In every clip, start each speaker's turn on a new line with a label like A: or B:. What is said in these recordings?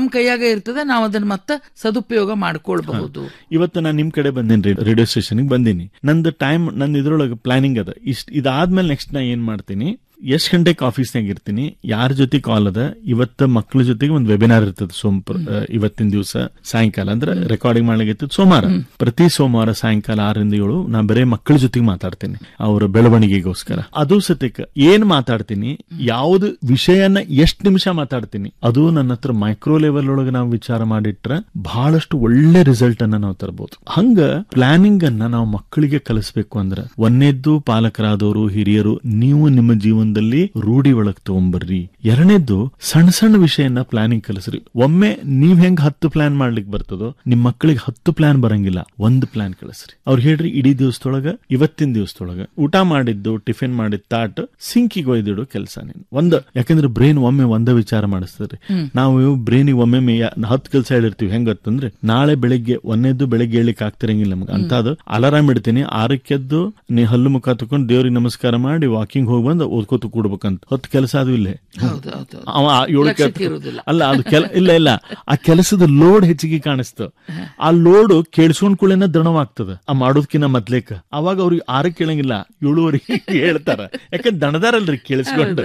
A: ನಮ್ಮ ಕೈಯಾಗ ಇರ್ತದೆ ನಾವು ಅದನ್ನ ಮತ್ತೆ ಸದುಪಯೋಗ ಮಾಡ್ಕೊಳ್ಬಹುದು
B: ಇವತ್ತು ನಾನು ನಿಮ್ ಕಡೆ ಬಂದೇನ್ರಿ ರೇಡಿಯೋ ಸ್ಟೇಷನ್ ಬಂದೀನಿ ನಂದು ಟೈಮ್ ನಂದು ಇದ್ರೊಳಗೆ ಪ್ಲಾನಿಂಗ್ ಅದ ಇಷ್ಟ ಇದಾದ್ಮೇಲೆ ನೆಕ್ಸ್ಟ್ ನಾ ಏನ್ ಮಾಡ್ತೀನಿ ಎಷ್ಟ್ ಗಂಟೆಗೆ ಆಫೀಸ್ನಾಗ ಇರ್ತೀನಿ ಯಾರ ಜೊತೆ ಕಾಲ್ ಅದ ಇವತ್ತ ಮಕ್ಳ ಜೊತೆಗೆ ಒಂದು ವೆಬಿನಾರ್ ಇರ್ತದೆ ಸೋಮ್ ಇವತ್ತಿನ ದಿವಸ ಸಾಯಂಕಾಲ ಅಂದ್ರೆ ರೆಕಾರ್ಡಿಂಗ್ ಮಾಡ್ಲಿಕ್ಕೆ ಸೋಮವಾರ ಪ್ರತಿ ಸೋಮವಾರ ಸಾಯಂಕಾಲ ಆರರಿಂದ ಏಳು ನಾ ಬರೇ ಮಕ್ಕಳ ಜೊತೆಗೆ ಮಾತಾಡ್ತೀನಿ ಅವರ ಬೆಳವಣಿಗೆಗೋಸ್ಕರ ಅದು ಸತ್ಯಕ್ಕೆ ಏನ್ ಮಾತಾಡ್ತೀನಿ ಯಾವ್ದು ವಿಷಯನ ಎಷ್ಟ್ ನಿಮಿಷ ಮಾತಾಡ್ತೀನಿ ಅದು ನನ್ನ ಹತ್ರ ಮೈಕ್ರೋ ಲೆವೆಲ್ ಒಳಗೆ ನಾವು ವಿಚಾರ ಮಾಡಿಟ್ರೆ ಬಹಳಷ್ಟು ಒಳ್ಳೆ ರಿಸಲ್ಟ್ ಅನ್ನ ನಾವು ತರಬಹುದು ಹಂಗ ಪ್ಲಾನಿಂಗ್ ಅನ್ನ ನಾವು ಮಕ್ಕಳಿಗೆ ಕಲಿಸ್ಬೇಕು ಅಂದ್ರೆ ಒಂದನೇದ್ದು ಪಾಲಕರಾದವರು ಹಿರಿಯರು ನೀವು ನಿಮ್ಮ ಜೀವನದಲ್ಲಿ ರೂಢಿ ಒಳಗ್ ತಗೊಂಬರ್ರಿ ಎರಡನೇದ್ದು ಸಣ್ಣ ಸಣ್ಣ ವಿಷಯನ ಪ್ಲಾನಿಂಗ್ ಕಲಿಸ್ರಿ ಒಮ್ಮೆ ನೀವ್ ಹೆಂಗ್ ಹತ್ತು ಪ್ಲಾನ್ ಮಾಡ್ಲಿಕ್ಕೆ ಬರ್ತದೋ ನಿಮ್ ಮಕ್ಕಳಿಗೆ ಹತ್ತು ಪ್ಲಾನ್ ಬರಂಗಿಲ್ಲ ಒಂದು ಪ್ಲಾನ್ ಕಳಿಸ್ರಿ ಅವ್ರು ಹೇಳ್ರಿ ಇಡೀ ದಿವಸದೊಳಗ ಇವತ್ತಿನ ದಿವಸದೊಳಗ ಊಟ ಮಾಡಿದ್ದು ಟಿಫಿನ್ ಮಾಡಿದ ತಾಟ್ ಸಿಂಕಿಗೆ ಒಯ್ದಿಡೋ ಕೆಲಸ ನೀನು ಒಂದು ಯಾಕಂದ್ರೆ ಬ್ರೈನ್ ಒಮ್ಮೆ ಒಂದೇ ವಿಚಾರ ಮಾಡಿಸ್ತದ್ರಿ ನಾವು ಬ್ರೈನಿಗೆ ಒಮ್ಮೆ ಹತ್ತು ಕೆಲಸ ಹೇಳಿರ್ತೀವಿ ಹೆಂಗತ್ತಂದ್ರೆ ನಾಳೆ ಬೆಳಿಗ್ಗೆ ಒಂದೇದ್ದು ಬೆಳಿಗ್ಗೆ ಹೇಳಿಕ್ ಆಗ್ತಿರಂಗಿಲ್ಲ ನಮ್ಗೆ ಅಂತ ಅದು ಅಲಾರಾಮ್ ಇಡ್ತೀನಿ ಆರಕ್ಕೆದ್ದು ನೀ ಹಲ್ಲು ಮುಖ ತಕೊಂಡು ದೇವ್ರಿಗೆ ನಮಸ್ಕಾರ ಮಾಡಿ ವಾಕಿಂಗ್ ಹೋಗಿ ಬಂದು ಓದ್ಕೋತ ಕೂಡ್ಬೇಕಂತ ಹೊತ್ತು ಕೆಲಸ ಅದು ಇಲ್ಲೇ
A: ಹೌದು ಹೌದು
B: ಅವ ಆ ಏಳು
A: ಲಕ್ಷ್ಯಕ್ಕೆ
B: ಕೆತ್ತ-
A: ಇರುವುದಿಲ್ಲ.
B: ಅಲ್ಲ ಅದು ಕೆಲ ಇಲ್ಲ ಇಲ್ಲ ಆ ಕೆಲಸದ ಲೋಡ್ ಹೆಚ್ಚಿಗೆ ಕಾಣಿಸ್ತು ಆ ಲೋಡ್ ಕೇಳಿಸ್ಕೊಂಡ್ ಕೂಡಲೇನ ದಣವಾಗ್ತದ ಆ ಮಾಡೋದ್ಕಿನ್ನ ಮೊದ್ಲೇಕ ಅವಾಗ ಅವ್ರಿಗೆ ಆರಕ್ಕೆ ಕೇಳಂಗಿಲ್ಲ ಏಳುವರೆಗೆ ಹೇಳ್ತಾರ ಯಾಕಂದ್ರೆ ದಣದಾರಲ್ರಿ ಕೇಳಿಸ್ಕೊಂಡು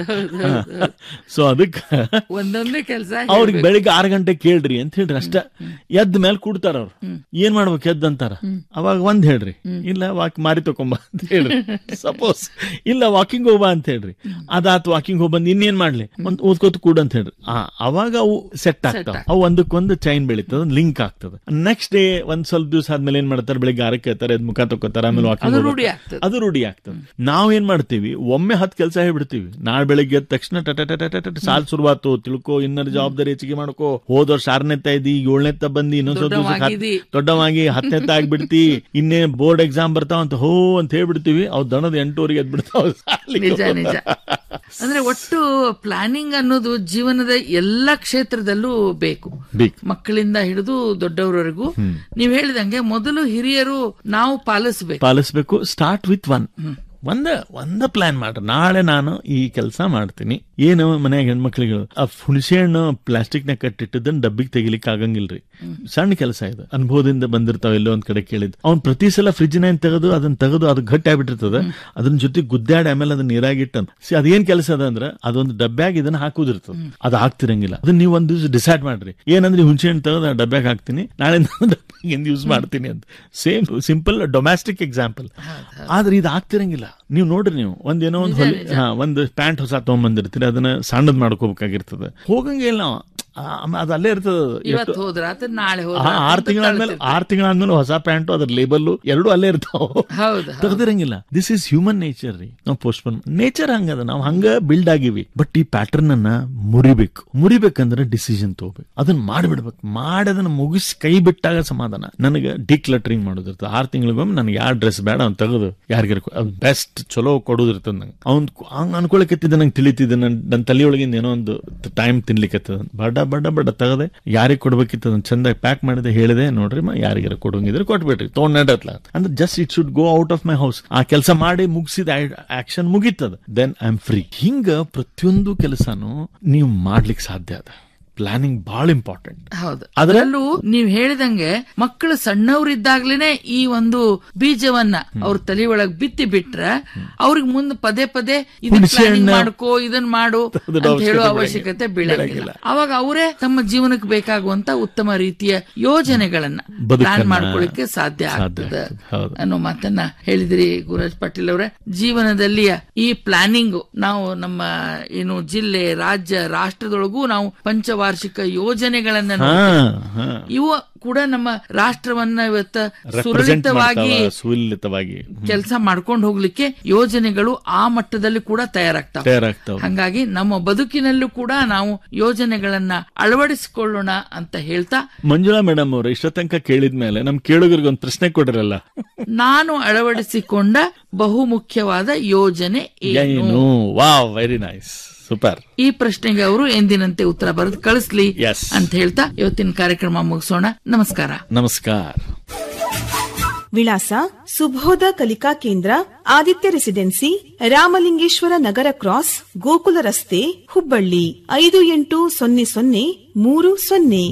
B: ಸೊ ಅದಕ್ಕ
A: ಒಂದೊಂದೇ ಕೆಲಸ
B: ಅವ್ರಿಗೆ ಬೆಳಿಗ್ಗೆ ಆರು ಗಂಟೆ ಕೇಳ್ರಿ ಅಂತ ಹೇಳ್ರಿ ಅಷ್ಟ ಎದ್ದ ಮೇಲೆ ಕೂಡ್ತಾರ ಅವ್ರು ಏನ್ ಮಾಡ್ಬೇಕು ಎದ್ದ ಅಂತಾರ ಅವಾಗ ಒಂದ್ ಹೇಳ್ರಿ ಇಲ್ಲ ವಾಕ್ ಮಾರಿ ತಕೊಂಬ ಅಂತ ಹೇಳ್ರಿ ಸಪೋಸ್ ಇಲ್ಲ ವಾಕಿಂಗ್ ಹೋಗ್ಬಾ ಅಂತ ಹೇಳ್ರಿ ಅದಾತ್ ವಾಕಿಂಗ್ ಹೋಗ್ ಬಂದ್ ಇನ್ನೇನ್ ಮಾಡ್ಲಿ ಒಂದ್ ಓದ್ಕೋತ ಕೂಡ ಅಂತ ಹೇಳ್ರಿ ಆ ಅವಾಗ ಅವು ಸೆಟ್ ಆಗ್ತಾವ ಅವು ಒಂದಕ್ಕೊಂದು ಚೈನ್ ಬೆಳಿತದ ಲಿಂಕ್ ಆಗ್ತದ ನೆಕ್ಸ್ಟ್ ಡೇ ಒಂದ್ ಸ್ವಲ್ಪ ದಿವಸ ಆದ್ಮೇಲೆ ಏನ್ ಮಾಡ್ತಾರೆ ಬೆಳಿಗ್ಗೆ ಆರಕ್ಕೆ ಹೇಳ್ತಾರೆ ಎದ್ದ್ ಮುಖ ತಕೋತಾರ ಆಮೇಲೆ
A: ಅದು
B: ವಾಕಿಂಗ್
A: ರೂಢಿ ಆಗ್ತದೆ.
B: ಅದು ರೂಢಿ ಆಗ್ತದೆ ನಾವ್ ಏನ್ ಮಾಡ್ತೀವಿ ಒಮ್ಮೆ ಹತ್ತು ಕೆಲಸ ಹೇಳ್ಬಿಡ್ತೀವಿ ನಾಳೆ ಬೆಳಿಗ್ಗೆ ಎದ್ದ ತಕ್ಷಣ ಟಟ ಟಟ ಟಟ ಟಟ ಸಾಲ್ ಶುರುವಾತು ತಿಳ್ಕೊ ಇನ್ನರ ಜವಾಬ್ದಾರಿ ಹೆಚ್ಚಿಗೆ ಮಾಡ್ಕೋ ಹೋದ ವರ್ಷ ಆರನೇತ್ತ ಇದ್ದಿ ಏಳನೇತ್ತ ಬಂದಿ ಇನ್ನೊಂದ್ ಸ್ವಲ್ಪ ದಿವ್ಸಕ್ಕೆ ಹತ್-
A: ದೊಡ್ಡವಾಗಿದಿ.
B: ದೊಡ್ಡವಾಗಿ ಹತ್ತನೇತ್ತ ಆಗ್ಬಿಡ್ತಿ ಇನ್ನೇ ಬೋರ್ಡ್ ಎಕ್ಸಾಮ್ ಬರ್ತಾವ ಅಂತ ಹೋ ಅಂತ ಹೇಳ್ಬಿಡ್ತೀವಿ ಅವ್ ದಣದ ಎಂಟೂವರೆಗೆ ಎದ್ಬಿಡ್ತಾವ
A: ನಿಜ ನಿಜ ಅಂದ್ರೆ ಒಟ್ಟು ಪ್ಲಾನಿಂಗ್ ಅನ್ನೋದು ಜೀವನದ ಎಲ್ಲ ಕ್ಷೇತ್ರದಲ್ಲೂ ಬೇಕು
B: ಬೇಕು.
A: ಮಕ್ಕಳಿಂದ ಹಿಡಿದು ದೊಡ್ಡವರವರೆಗೂ ನೀವ್ ಹೇಳಿದಂಗೆ ಮೊದಲು ಹಿರಿಯರು ನಾವು ಪಾಲಿಸಬೇಕು
B: ಪಾಲಿಸ್ಬೇಕು ಸ್ಟಾರ್ಟ್ ವಿತ್ ಒನ್ ಒಂದ ಒಂದ ಪ್ಲಾನ್ ಮಾಡ್ರಿ ನಾಳೆ ನಾನು ಈ ಕೆಲಸ ಮಾಡ್ತೀನಿ ಏನು ಮನ್ಯಾಗ ಹೆಣ್ಮಕ್ಳಿಗೆ ಆ ಹುಣಸೆ ಹಣ್ಣು ಪ್ಲಾಸ್ಟಿಕ್ ನ ಕಟ್ಟಿಟ್ಟದನ್ನ ಡಬ್ಬಿಗೆ ತೆಗಿಲಿಕ್ಕೆ ಆಗಂಗಿಲ್ರಿ ಸಣ್ಣ ಕೆಲಸ ಇದು ಅನುಭವದಿಂದ ಬಂದಿರ್ತಾವ ಎಲ್ಲೋ ಒಂದ್ ಕಡೆ ಕೇಳಿದ್ ಅವ್ನ್ ಪ್ರತಿ ಸಲ ಫ್ರಿಜ್ ನ ತೆಗೆದು ಅದನ್ನ ತೆಗೆದು ಅದು ಗಟ್ಟಿ ಆಗ್ಬಿಟ್ಟಿರ್ತದ ಅದನ್ನ ಜೊತೆ ಗುದ್ದಾಡಿ ಆಮೇಲೆ ಅದನ್ನ ನೀರಾಗಿಟ್ಟ ಅದೇನ್ ಕೆಲಸ ಅದ ಅಂದ್ರ ಅದೊಂದು ಡಬ್ಬ್ಯಾಗ ಇದನ್ನ ಹಾಕುದಿರ್ತದ ಅದು ಹಾಕ್ತಿರಂಗಿಲ್ಲ ಅದನ್ನ ನೀವು ಒಂದ್ ದಿವಸ ಡಿಸೈಡ್ ಮಾಡ್ರಿ ಏನಂದ್ರೆ ಹುಣಸೆ ಹಣ್ಣು ತೆಗೆದು ಆ ಡಬ್ಬ್ಯಾಗ ಹಾಕ್ತೀನಿ ನಾಳೆ ಡಬ್ಬಿಗೆ ಯೂಸ್ ಮಾಡ್ತೀನಿ ಅಂತ ಸೇಮ್ ಸಿಂಪಲ್ ಡೊಮ್ಯಾಸ್ಟಿಕ್ ಎಕ್ಸಾಂಪಲ್ ಆದ್ರೆ ಇದು ಆಗ್ತಿರಂಗಿಲ್ಲ ನೀವು ನೋಡ್ರಿ ನೀವು ಒಂದೇನೋ ಒಂದು ಹೊಲಿ ಹಾ ಒಂದು ಪ್ಯಾಂಟ್ ಹೊಸ ತಗೊಂಬಂದಿರ್ತೀರಿ ಅದನ್ನ ಸಣ್ಣದ್ ಮಾಡ್ಕೋಬೇಕಾಗಿರ್ತದೆ ಹೋಗಂಗಿಲ್ಲ ನಾವು ಆ, ಆಮೇಲೆ ಅದು ಅಲ್ಲೇ ಇರ್ತದ
A: ಇವತ್ತು ಹೋದ್ರ ಆತ ನಾಳೆ ಹೋದ್ರ
B: ಆ, ಆರ್ ತಿಂಗಳಾದ್ಮೇಲೆ ಆರ್ ತಿಂಗಳಾದ್ಮೇಲೆ ಹೊಸ ಪ್ಯಾಂಟು ಅದ್ರ ಲೇಬಲ್ ಎರಡು ಅಲ್ಲೇ ಇರ್ತಾವ
A: ಹೌದು
B: ತೆಗ್ದಿರಂಗಿಲ್ಲ ದಿಸ್ ಇಸ್ ಹ್ಯೂಮನ್ ನೇಚರ್ ರೀ ನಾವು ಪೋಸ್ಟ್ಪೋನ್ ನೇಚರ್ ಹಂಗದ ನಾವು ಹಂಗ ಬಿಲ್ಡ್ ಆಗಿವಿ ಬಟ್ ಈ ಪ್ಯಾಟರ್ನ್ ಅನ್ನ ಮುರಿಬೇಕು ಮುರಿಬೇಕಂದ್ರೆ ಡಿಸಿಷನ್ ತಗೋಬೇಕು ಅದನ್ನ ಮಾಡಿಬಿಡ್ಬೇಕು ಮಾಡಿ ಅದನ್ನ ಮುಗಿಸಿ ಕೈ ಬಿಟ್ಟಾಗ ಸಮಾಧಾನ ನನಗೆ ಡಿಕ್ಲಟ್ರಿಂಗ್ ಮಾಡೋದಿರ್ತದೆ ಆರ್ ತಿಂಗಳಿಗೊಮ್ಮೆ ನನಗೆ ಯಾವ ಡ್ರೆಸ್ ಬೇಡ ಅವ್ನು ತೆಗೆದು ಯಾರಿಗಾರ ಬೆಸ್ಟ್ ಚಲೋ ಕೊಡೋದಿರ್ತದ ನಂಗೆ ಅವ್ನ್ ಹಂಗ ಅನ್ಕೊಳಕತ್ತಿದ್ದ ನಂಗೆ ತಿಳಿತಿದ್ದೆ ನನ್ ನನ್ನ ತಲೆಯೊಳಗಿಂದ ಏನೋ ಒಂದು ಟೈಮ್ ತಿನ್ಲಿಕ್ಕತ್ತದ ಬಡ ಬಡ ಬಡ ತೆಗದೆ ಯಾರಿಗೆ ಕೊಡ್ಬೇಕಿತ್ತು ಅದನ್ನ ಚಂದಾಗಿ ಪ್ಯಾಕ್ ಮಾಡಿದೆ ಹೇಳಿದೆ ನೋಡ್ರಿ ಮ ಯಾರಿಗಾರ ಕೊಡಂಗಿದ್ರೆ ಕೊಟ್ಬಿಟ್ರಿ ತೊಗೊಂಡ್ ನಡತ್ಲ ಅಂದ್ರೆ just it should go out of my house ಆ ಕೆಲಸ ಮಾಡಿ ಮುಗಿಸಿದ ಆಕ್ಷನ್ ಮುಗೀತದ ದೆನ್ ಐ ಆಮ್ ಫ್ರೀ ಹಿಂಗ ಪ್ರತಿಯೊಂದು ಕೆಲಸನೂ ನೀವು ಮಾಡ್ಲಿಕ್ಕೆ ಸಾಧ್ಯ ಅದ ಪ್ಲಾನಿಂಗ್ ಬಹಳ ಇಂಪಾರ್ಟೆಂಟ್
A: ಹೌದು
B: ಆದ್ರೆ-
A: ಅದರಲ್ಲೂ ನೀವ್ ಹೇಳಿದಂಗೆ ಮಕ್ಕಳು ಸಣ್ಣವರಿದ್ದಾಗ್ಲೇನೆ ಈ ಒಂದು ಬೀಜವನ್ನ ಅವ್ರ ತಲೆ ಒಳಗ್ ಬಿತ್ತಿ ಬಿಟ್ರ ಅವ್ರಿಗೆ ಮುಂದೆ ಪದೇ ಪದೇ ಇದನ್ನ
B: ಹುಣ್ಸೆ
A: ಪ್ಲಾನಿಂಗ್
B: ಹಣ್ಣು-
A: ಮಾಡ್ಕೋ ಇದನ್ ಮಾಡು
B: ಅದ್ರ
A: ಅಂತ ಹೇಳೋ
B: ಅವಶ್ಯಕತೆ
A: ಅವಶ್ಯಕತೆ ಬೀಳಂಗಿಲ್ಲ ಅವಾಗ ಅವರೇ ತಮ್ಮ ಜೀವನಕ್ಕೆ ಬೇಕಾಗುವಂತ ಉತ್ತಮ ರೀತಿಯ ಯೋಜನೆಗಳನ್ನ
B: ಬದುಕನ್ನ
A: ಪ್ಲಾನ್ ಮಾಡ್ಕೊಳ್ಳಿಕ್ಕೆ ಸಾಧ್ಯ
B: ಸಾಧ್ಯ
A: ಆಗ್ತದೆ
B: ಆಗ್ತದೆ. ಹೌದು.
A: ಅನ್ನೋ ಮಾತನ್ನ ಹೇಳಿದ್ರಿ ಗುರುರಾಜ್ ಪಾಟೀಲ್ ಅವರೇ ಜೀವನದಲ್ಲಿ ಈ ಪ್ಲಾನಿಂಗ್ ನಾವು ನಮ್ಮ ಏನು ಜಿಲ್ಲೆ ರಾಜ್ಯ ರಾಷ್ಟ್ರದೊಳಗೂ ನಾವು ಪಂಚವಾರ್ಷಿಕ ಯೋಜನೆಗಳನ್ನ
B: ಹಾ
A: ನೋಡ್ತೇವೆ.
B: ಹಾ
A: ಇವು ಕೂಡ ನಮ್ಮ ರಾಷ್ಟ್ರವನ್ನ ಇವತ್ತ
B: ರೆಪ್ರೆಸೆಂಟ್
A: ಸುರಳಿತವಾಗಿ
B: ಸುಲಿತವಾಗಿ
A: ಕೆಲಸ ಮಾಡ್ಕೊಂಡು ಹೋಗ್ಲಿಕ್ಕೆ ಯೋಜನೆಗಳು ಆ ಮಟ್ಟದಲ್ಲಿ ಕೂಡ ತಯಾರಾಗ್ತಾವ
B: ತಯಾರಾಗ್ತಾವ
A: ಹಂಗಾಗಿ ನಮ್ಮ ಬದುಕಿನಲ್ಲೂ ಕೂಡ ನಾವು ಯೋಜನೆಗಳನ್ನ ಅಳವಡಿಸಿಕೊಳ್ಳೋಣ ಅಂತ ಹೇಳ್ತಾ
B: ಮಂಜುಳಾ ಮೇಡಮ್ ಅವ್ರ ಇಷ್ಟ ತನಕ ಕೇಳಿದ್ಮೇಲೆ ನಮ್ ಕೇಳುಗರಿಗೆ ಒಂದು ಪ್ರಶ್ನೆ ಕೊಡಿರಲ್ಲ
A: ನಾನು ಅಳವಡಿಸಿಕೊಂಡ ಬಹುಮುಖ್ಯವಾದ ಯೋಜನೆ ಏನು
B: ಏನು ವಾವ್ ವೆರಿ ನೈಸ್ ಸೂಪರ್
A: ಈ ಪ್ರಶ್ನೆಗೆ ಅವರು ಎಂದಿನಂತೆ ಉತ್ತರ ಬರೆದು ಕಳಿಸ್ಲಿ
B: Yes.
A: ಅಂತ ಹೇಳ್ತಾ ಇವತ್ತಿನ ಕಾರ್ಯಕ್ರಮ ಮುಗಿಸೋಣ ನಮಸ್ಕಾರ
B: ನಮಸ್ಕಾರ
C: ವಿಳಾಸ ಸುಬೋಧ ಕಲಿಕಾ ಕೇಂದ್ರ ಆದಿತ್ಯ ರೆಸಿಡೆನ್ಸಿ ರಾಮಲಿಂಗೇಶ್ವರ ನಗರ ಕ್ರಾಸ್ ಗೋಕುಲ ರಸ್ತೆ ಹುಬ್ಬಳ್ಳಿ ಐದು ಎಂಟು ಸೊನ್ನೆ ಸೊನ್ನೆ ಮೂರು ಸೊನ್ನೆ